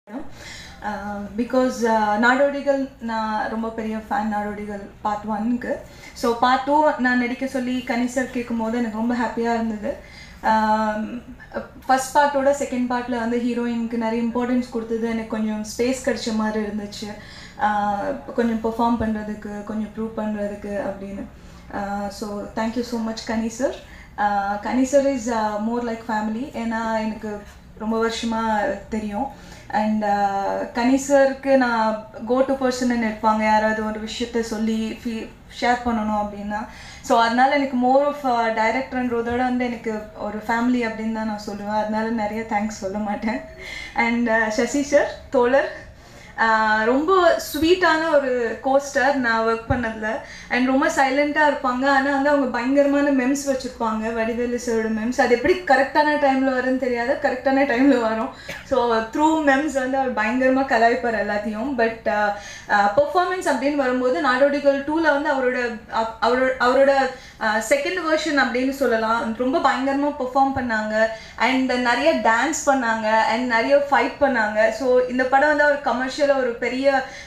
because நாடோடிகள் நான் ரொம்ப பெரிய ஃபேன் நாடோடிகள் பார்ட் ஒன்க்கு ஸோ பார்ட் டூ நான் நடிக்க சொல்லி கனிசர் கேட்கும்போது எனக்கு ரொம்ப ஹாப்பியாக இருந்தது ஃபஸ்ட் பார்ட்டோட செகண்ட் பார்ட்டில் வந்து ஹீரோயினுக்கு நிறைய இம்பார்ட்டன்ஸ் கொடுத்தது எனக்கு கொஞ்சம் ஸ்பேஸ் கிடைச்ச மாதிரி இருந்துச்சு ஆஹ் கொஞ்சம் பெர்ஃபார்ம் பண்ணுறதுக்கு கொஞ்சம் ப்ரூவ் பண்ணுறதுக்கு அப்படின்னு so thank you so much Kani sir Kani sir is more like family ஏன்னா எனக்கு ரொம்ப வருஷமாக தெரியும் அண்ட் கனிசருக்கு நான் கோ டு பர்சன் இருப்பாங்க யாராவது ஒரு விஷயத்த சொல்லி ஃபீ ஷேர் பண்ணணும் அப்படின்னா ஸோ அதனால எனக்கு மோர் ஆஃப் டைரக்டர்ன்றதோட வந்து எனக்கு ஒரு ஃபேமிலி அப்படின்னு தான் நான் சொல்லுவேன் அதனால நிறைய தேங்க்ஸ் சொல்ல மாட்டேன் அண்ட் சசி சார் தோழர் ஆஹ் ரொம்ப ஸ்வீட்டான ஒரு கோஸ்டர் நான் ஒர்க் பண்ணதில் அண்ட் ரொம்ப சைலண்ட்டாக இருப்பாங்க ஆனால் வந்து அவங்க பயங்கரமான மெம்ஸ் வச்சுருப்பாங்க வடிவேலு சாரோட மெம்ஸ் அது எப்படி கரெக்டான டைமில் வரும்னு தெரியாது கரெக்டான டைமில் வரும் ஸோ த்ரூ மெம்ஸ் வந்து அவர் பயங்கரமாக கலாய்ப்பார் எல்லாத்தையும் பட் பெர்ஃபார்மன்ஸ் அப்படின்னு வரும்போது நாடோடிகள் டூவில் வந்து அவரோட அப்- அவரோட அவரோட செகண்ட் வெர்ஷன் அப்படின்னு சொல்லலாம் ரொம்ப பயங்கரமாக பெர்ஃபார்ம் பண்ணாங்க அண்ட் நிறைய டான்ஸ் பண்ணாங்க அண்ட் நிறைய ஃபைட் பண்ணாங்க ஸோ இந்த படம் வந்து ஒரு கமர்ஷியலாக ஒரு பெரிய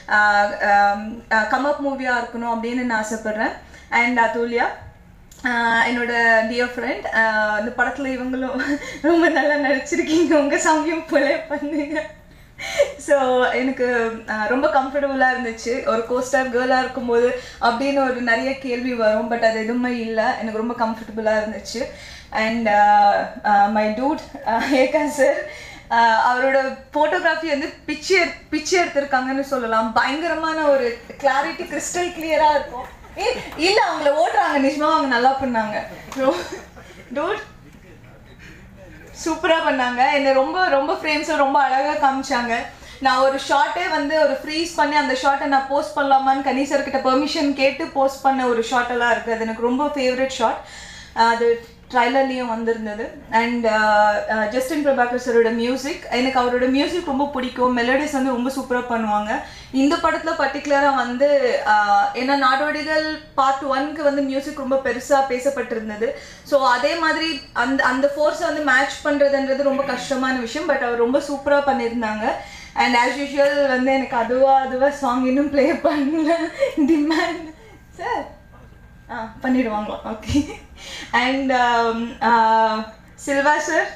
கமப் மூவியாக இருக்கணும் அப்படின்னு நான் ஆசைப்பட்றேன் அண்ட் அதுல்யா ஆஹ் என்னோட டியர் ஃப்ரெண்ட் இந்த படத்தில் இவங்களும் ரொம்ப நல்லா நடிச்சிருக்கீங்க உங்கள் சமயம் ப்ளே பண்ணுங்க ஸோ எனக்கு ஆஹ் ரொம்ப கம்ஃபர்டபுளாக இருந்துச்சு ஒரு கோஸ்டார் கேர்ளாக இருக்கும்போது அப்படின்னு ஒரு நிறைய கேள்வி வரும் பட் அது எதுவுமே இல்லை எனக்கு ரொம்ப கம்ஃபர்டபுளாக இருந்துச்சு and my dude Eka sir அவரோட ஃபோட்டோகிராஃபி வந்து பிச்சு எடு- பிச்சு எடுத்திருக்காங்கன்னு சொல்லலாம் பயங்கரமான ஒரு கிளாரிட்டி கிறிஸ்டல் கிளியராக இருக்கும் ஏ இல்லை அவங்கள ஓட்டுறாங்க நிஜமா அவங்க நல்லா பண்ணாங்க டூட் சூப்பராக பண்ணாங்க என்னை ரொம்ப ரொம்ப ஃப்ரேம்ஸை ரொம்ப அழகாக காமிச்சாங்க நான் ஒரு ஷார்ட்டே வந்து ஒரு ஃப்ரீஸ் பண்ணி அந்த ஷார்ட்டை நான் போஸ்ட் பண்ணலாமான்னு கணீசர் கிட்ட பெர்மிஷன் கேட்டு போஸ்ட் பண்ண ஒரு ஷார்ட் எல்லாம் இருக்குது அது எனக்கு ரொம்ப ஃபேவரட் ஷார்ட் அது ட்ரைலர்லேயும் வந்திருந்தது அண்ட் ஜஸ்டின் பிரபாகர் சரோட மியூசிக் எனக்கு அவரோட மியூசிக் ரொம்ப பிடிக்கும் மெலடிஸ் வந்து ரொம்ப சூப்பராக பண்ணுவாங்க இந்த படத்தில் பர்டிகுலராக வந்து ஆஹ், ஏன்னா நாடோடிகள் பார்ட் ஒன்க்கு வந்து மியூசிக் ரொம்ப பெருசாக பேசப்பட்டிருந்தது ஸோ அதே மாதிரி அந்த அந்த ஃபோர்ஸை வந்து மேட்ச் பண்ணுறதுன்றது ரொம்ப கஷ்டமான விஷயம் பட் அவர் ரொம்ப சூப்பராக பண்ணியிருந்தாங்க அண்ட் ஆஸ் யூஷுவல் வந்து எனக்கு அதுவா அதுவா சாங் இன்னும் ப்ளே பண்ணல டிமாண்ட் சார் ஆ பண்ணிடுவாங்களா ஓகே அண்ட் சில்வா சார்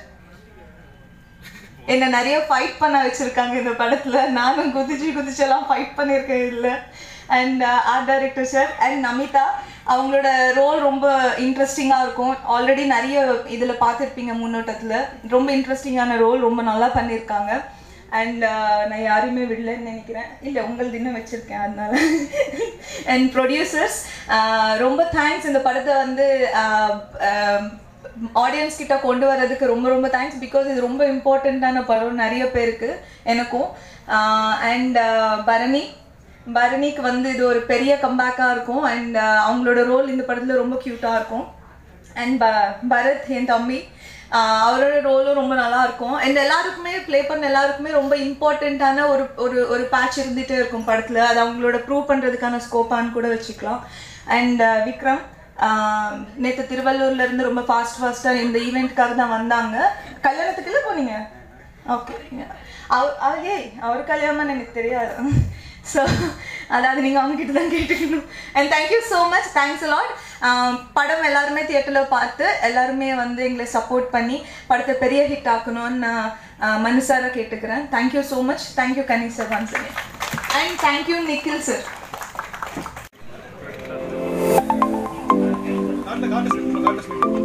என்ன நிறைய ஃபைட் பண்ண வச்சிருக்காங்க இந்த படத்துல நானும் குதிச்சு குதிச்செல்லாம் ஃபைட் பண்ணியிருக்கேன் இல்லை and art director sir and Namitha அவங்களோட ரோல் ரொம்ப இன்ட்ரெஸ்டிங்காக இருக்கும் ஆல்ரெடி நிறைய இதில் பார்த்துருப்பீங்க முன்னோட்டத்தில் ரொம்ப இன்ட்ரெஸ்டிங்கான ரோல் ரொம்ப நல்லா பண்ணியிருக்காங்க அண்ட் நான் யாரையுமே விடலன்னு நினைக்கிறேன் இல்லை உங்களது இன்னும் வச்சுருக்கேன் அதனால அண்ட் ப்ரொடியூசர்ஸ் ரொம்ப தேங்க்ஸ் இந்த படத்தை வந்து ஆடியன்ஸ் கிட்ட கொண்டு வர்றதுக்கு ரொம்ப ரொம்ப தேங்க்ஸ் பிகாஸ் இது ரொம்ப இம்பார்ட்டண்ட்டான படம் நிறைய பேருக்கு எனக்கும் அண்ட் பரணி பரணிக்கு வந்து இது ஒரு பெரிய கம்பேக்காக இருக்கும் அண்ட் அவங்களோட ரோல் இந்த படத்தில் ரொம்ப க்யூட்டாக இருக்கும் அண்ட் ப பரத் என் தம்பி ஆஹ் அவரோட ரோலும் ரொம்ப நல்லா இருக்கும் அண்ட் எல்லாருக்குமே ப்ளே பண்ண எல்லாருக்குமே ரொம்ப இம்பார்ட்டண்ட்டான ஒரு ஒரு ஒரு பேட்ச் இருந்துகிட்டே இருக்கும் படத்தில் அது அவங்களோட ப்ரூவ் பண்ணுறதுக்கான ஸ்கோப்பான்னு கூட வச்சுக்கலாம் அண்ட் விக்ரம் நேற்று திருவள்ளூர்ல இருந்து ரொம்ப ஃபாஸ்ட் ஃபாஸ்ட்டாக இந்த ஈவெண்ட்காக தான் வந்தாங்க கல்யாணத்துக்கு இல்லை போனீங்க ஓகே அவர் அவர் ஏய் அவர் கல்யாணம்னு எனக்கு தெரியாது ஸோ அதாவது நீங்கள் அவங்ககிட்ட தான் கேட்டுக்கணும் and thank you so much thanks lot படம் எல்லாருமே தியேட்டரில் பார்த்து எல்லாருமே வந்து எங்களை சப்போர்ட் பண்ணி படத்தை பெரிய ஹிட் ஆக்கணும்னு நான் ஆஹ் மனசார கேட்டுக்கிறேன் thank you so much thank you Kani sir once and thank you Nikhil sir காட்டு காட்டு காட்டு